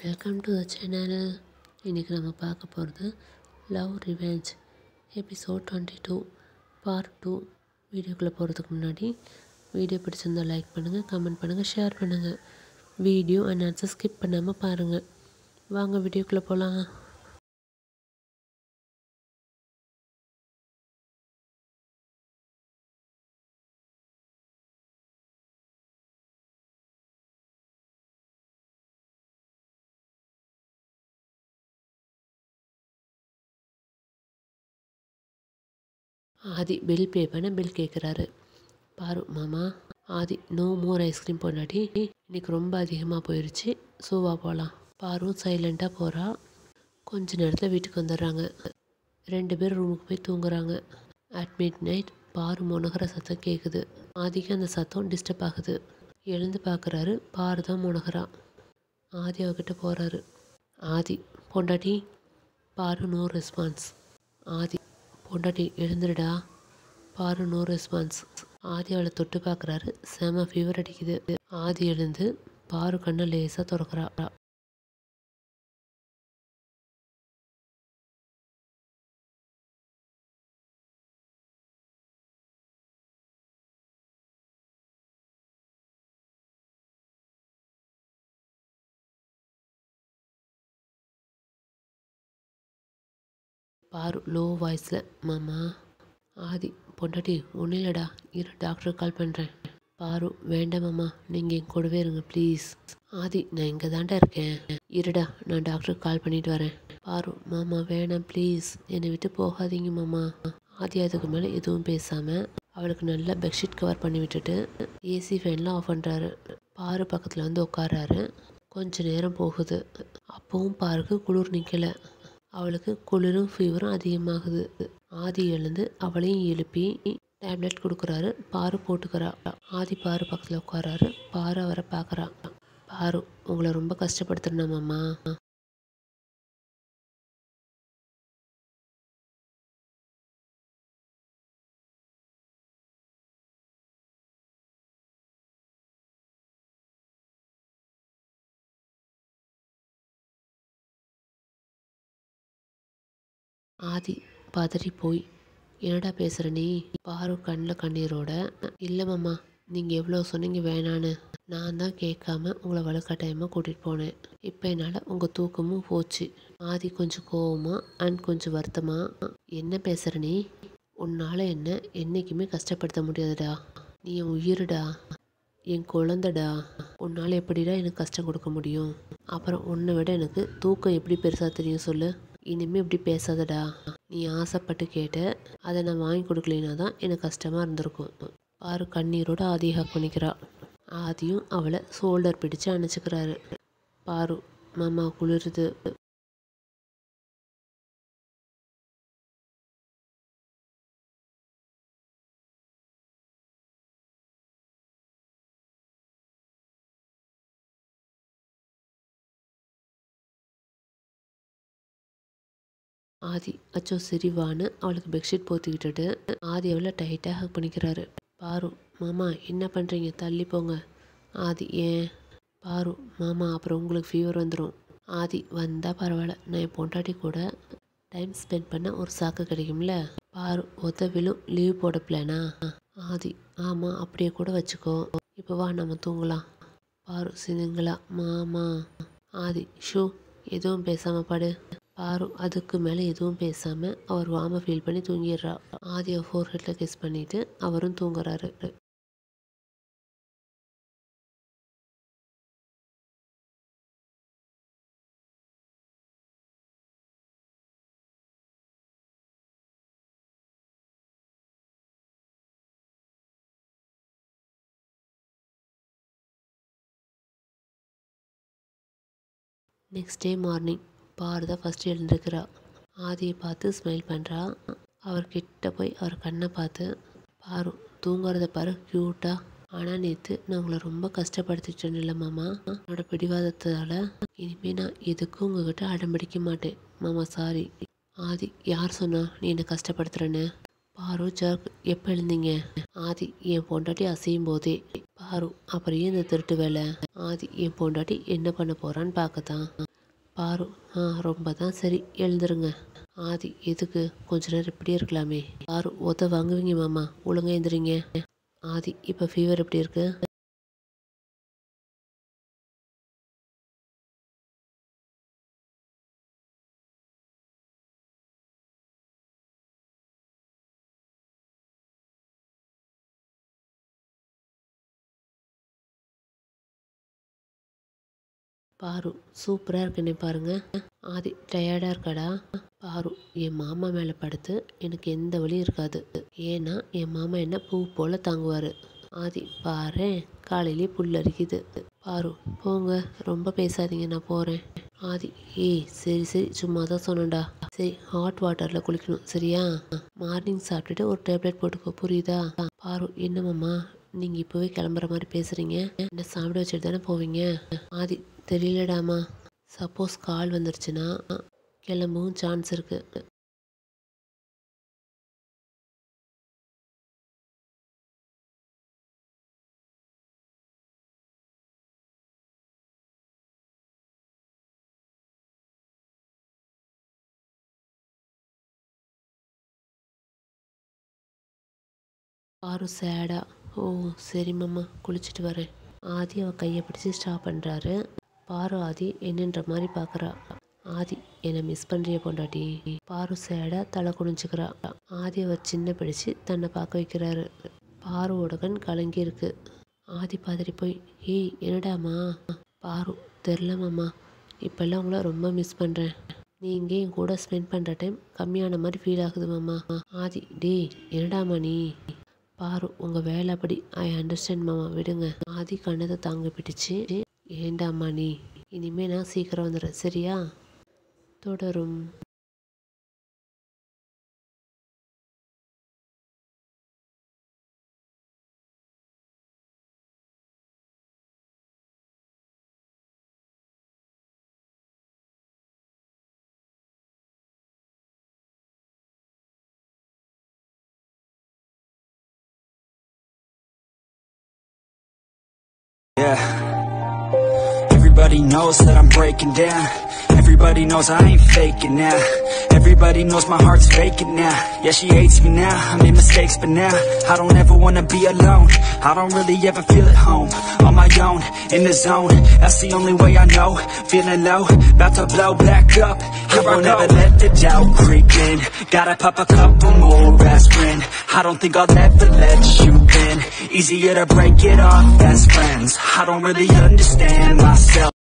Welcome to the channel இன்றைக்கி நம்ம பார்க்க போகிறது love revenge episode twenty two part two வீடியோக்குள்ளே போகிறதுக்கு முன்னாடி வீடியோ பிடிச்சிருந்தால் லைக் பண்ணுங்கள் கமெண்ட் பண்ணுங்கள் ஷேர் பண்ணுங்கள் வீடியோ அண்ட் ஆன்சர் ஸ்கிப் பண்ணாமல் பாருங்கள் வாங்க வீடியோக்குள்ளே போகலாம் ஆதி பில் பே பண்ண பில் கேட்குறாரு பாரு மாமா ஆதி நோ மோர் ஐஸ்கிரீம் பொண்டாட்டி இன்னைக்கு ரொம்ப அதிகமாக போயிடுச்சு சூவா போகலாம் பாரும் சைலண்ட்டாக போகிறா கொஞ்ச நேரத்தில் வீட்டுக்கு வந்துடுறாங்க ரெண்டு பேர் ரூமுக்கு போய் தூங்குறாங்க அட் மிட் நைட் பாரு முனகிற சத்தம் கேட்குது ஆதிக்கு அந்த சத்தம் டிஸ்டர்ப் ஆகுது எழுந்து பார்க்குறாரு பாரு தான் முனகிறா ஆதி அவகிட்ட போகிறாரு ஆதி பொண்டாட்டி பாரு நோ ரெஸ்பான்ஸ் ஆதி பொண்டாட்டி எழுந்துடுடா பாரு நோ ரெஸ்பான்ஸ் ஆதி அவளை தொட்டு பார்க்குறாரு செம ஃபீவர் அடிக்குது ஆதி எழுந்து பாரு கண்ணை லேசாக திறக்கிறா பாரு லோ வாய்ஸில் மாமா ஆதி பொண்டாட்டி ஒன்றும் இல்லைடா இரு டாக்டர் கால் பண்ணுறேன் பாரு வேண்டாம் மாமா நீங்கள் என் கூடவே இருங்க ப்ளீஸ் ஆதி நான் இங்கே தான்டா இருக்கேன் இருடா நான் டாக்டருக்கு கால் பண்ணிட்டு வரேன் பாரு மாமா வேணாம் ப்ளீஸ் என்னை விட்டு போகாதீங்க மாமா ஆதி அதுக்கு மேலே எதுவும் பேசாமல் அவளுக்கு நல்லா பெட்ஷீட் கவர் பண்ணி விட்டுட்டு ஏசி ஃபேன்லாம் ஆஃப் பண்ணுறாரு பாரு பக்கத்தில் வந்து உட்காராரு கொஞ்ச நேரம் போகுது அப்பவும் பாருக்கு குளிர் நிற்கலை அவளுக்கு குளிரும் ஃபீவரும் அதிகமாகுது ஆதி எழுந்து அவளையும் எழுப்பி டேப்லெட் கொடுக்குறாரு பாரு போட்டுக்கிறா ஆதி பாரு பக்கத்தில் உட்காராரு பாரு அவரை பார்க்குறா பாரு உங்களை ரொம்ப கஷ்டப்படுத்துறேனாமாம்மா ஆதி பதறி போய் என்னடா பேசுகிற நீ பாரு கண்ணில் கண்ணீரோட இல்லை மாமா நீங்கள் எவ்வளோ சொன்னீங்க வேணான்னு நான் தான் கேட்காம உங்களை வலுக்கட்டாயமாக கூட்டிகிட்டு போனேன் இப்போ என்னால் உங்கள் தூக்கமும் போச்சு ஆதி கொஞ்சம் கோவமா அண்ட் கொஞ்சம் வருத்தமா என்ன பேசுகிற நீ உன்னால் என்ன என்றைக்குமே கஷ்டப்படுத்த முடியாதுடா நீ என் உயிருடா என் குழந்தடா உன்னால் எப்படிடா எனக்கு கஷ்டம் கொடுக்க முடியும் அப்புறம் உன்னை விட எனக்கு தூக்கம் எப்படி பெருசாக தெரியும் சொல்லு இனிமேல் இப்படி பேசாதடா நீ ஆசைப்பட்டு கேட்ட அதை நான் வாங்கி கொடுக்கலினா தான் எனக்கு கஷ்டமாக இருந்திருக்கும் பாரு கண்ணீரோட ஆதியை ஹக் பண்ணிக்கிறா ஆதியும் அவளை ஷோல்டர் பிடிச்சு அணைச்சிக்கிறாரு பாரு மாமா குளிருது ஆதி அச்சோ சிரிவான்னு அவளுக்கு பெட்ஷீட் போத்தி விட்டுட்டு ஆதி அவளை டைட்டாக ஹக் பண்ணிக்கிறாரு பாரு மாமா என்ன பண்ணுறீங்க தள்ளி போங்க ஆதி ஏன் பாரு மாமா அப்புறம் உங்களுக்கு ஃபீவர் வந்துடும் ஆதி வந்தால் பரவாயில்ல நான் என் பொண்டாட்டி கூட டைம் ஸ்பெண்ட் பண்ண ஒரு சாக்கு கிடைக்கும்ல பாரு உதவிலும் லீவ் போட பிளானா ஆதி ஆமாம் அப்படியே கூட வச்சுக்கோ இப்போ வா நம்ம தூங்கலாம் பாரு சினுங்களா மாமா ஆதி ஷூ எதுவும் பேசாமல் படு பாரு அதுக்கு மேலே எதுவும் பேசாமல் அவர் வாம ஃபீல் பண்ணி தூங்கிடுறா ஆதியை ஃபோர் ஹெட்டில் கிஸ் பண்ணிவிட்டு அவரும் தூங்குறாரு நெக்ஸ்ட் டே மார்னிங் பாரு தான் ஃபஸ்ட்டு எழுந்திருக்கிறா ஆதியை பார்த்து ஸ்மைல் பண்ணுறா அவர் கிட்ட போய் அவர் கண்ணை பார்த்து பாரு தூங்குறத பாரு க்யூட்டாக ஆனால் நேற்று நான் உங்களை ரொம்ப கஷ்டப்படுத்திட்டேன் இல்லை மாமா என்னோட பிடிவாதத்தால் இனிமேல் நான் எதுக்கும் உங்ககிட்ட அடம்பிடிக்க மாட்டேன் மாமா சாரி ஆதி யார் சொன்னா நீ என்னை கஷ்டப்படுத்துறேன்னு பாரு ஜர்க் எப்போ எழுந்தீங்க ஆதி என் பொண்டாட்டி அசையும் போதே பாரு அப்புறம் ஏன் இந்த திருட்டு வேலை ஆதி என் பொண்டாட்டி என்ன பண்ண போறான்னு பார்க்கத்தான் பாரு ஆ ரொம்ப தான் சரி எழுந்துருங்க ஆதி எதுக்கு கொஞ்ச நேரம் இப்படியே இருக்கலாமே பாரு ஒத்த வாங்குவீங்க மாமா ஒழுங்கா எழுந்துறீங்க ஆதி இப்போ ஃபீவர் எப்படி இருக்கு பாரு சூப்பராக இருக்குன்னே பாருங்க ஆதி டயர்டாக இருக்காடா பாரு என் மாமா மேலே படுத்து எனக்கு எந்த வலியும் இருக்காது ஏன்னா என் மாமா என்ன பூ போல் தாங்குவார் ஆதி பாரு காலையிலே புல் அரிக்குது பாரு போங்க ரொம்ப பேசாதீங்க நான் போகிறேன் ஆதி ஏய் சரி சரி சும்மா தான் சொன்னேன்டா சரி ஹாட் வாட்டரில் குளிக்கணும் சரியா மார்னிங் சாப்பிட்டுட்டு ஒரு டேப்லெட் போட்டுக்கோ புரியுதா பாரு என்னமாம்மா நீங்கள் இப்போவே கிளம்புற மாதிரி பேசுகிறீங்க என்ன சாப்பிட வச்சுட்டு தானே போவீங்க ஆதி தெரியலடாமா சப்போஸ் கால் வந்துருச்சுன்னா கிளம்பவும் சான்ஸ் இருக்கு பாரு சேடா ஓ சரி மாமா குளிச்சுட்டு வரேன் ஆதி அவ கையை பிடிச்சி ஸ்டாப் பண்ணுறாரு பாரு ஆதி என்னன்ற மாதிரி பார்க்குறா ஆதி என்னை மிஸ் பண்ணுறிய பொண்டாட்டி பாரு சேடா தலை குனிஞ்சுக்கிறா ஆதி அவர் சின்ன பிடிச்சு தன்னை பார்க்க வைக்கிறாரு பாருவோட கண் கலங்கி இருக்கு ஆதி பாதிரி போய் ஏய் என்னடாமா பாரு தெரில மாமா இப்போல்லாம் உங்களை ரொம்ப மிஸ் பண்ணுறேன் நீங்கள் என் கூட ஸ்பெண்ட் பண்ணுற டைம் கம்மியான மாதிரி ஃபீல் ஆகுது மாமா ஆதி டேய் என்னடாமா நீ பாரு உங்கள் வேலை அப்படி ஐ அண்டர்ஸ்டாண்ட் மாமா விடுங்க ஆதி கண்ணதை தாங்க பிடிச்சு ஏண்டாம்மா நீ இனிமே நான் சீக்கிரம் வந்துடுறேன் சரியா தொடரும் Yeah. Everybody knows that I'm breaking down. Everybody knows I ain't faking now. Everybody knows my heart's vacant now. Yeah, she hates me now. I made mistakes, but now I don't ever wanna be alone. I don't really ever feel at home. On my own, in the zone. That's the only way I know. Feeling low, about to blow back up. I won't ever let the doubt creep in. Gotta pop a couple more aspirin. I don't think I'll ever let you in. Easier to break it off best friends. I don't really understand myself.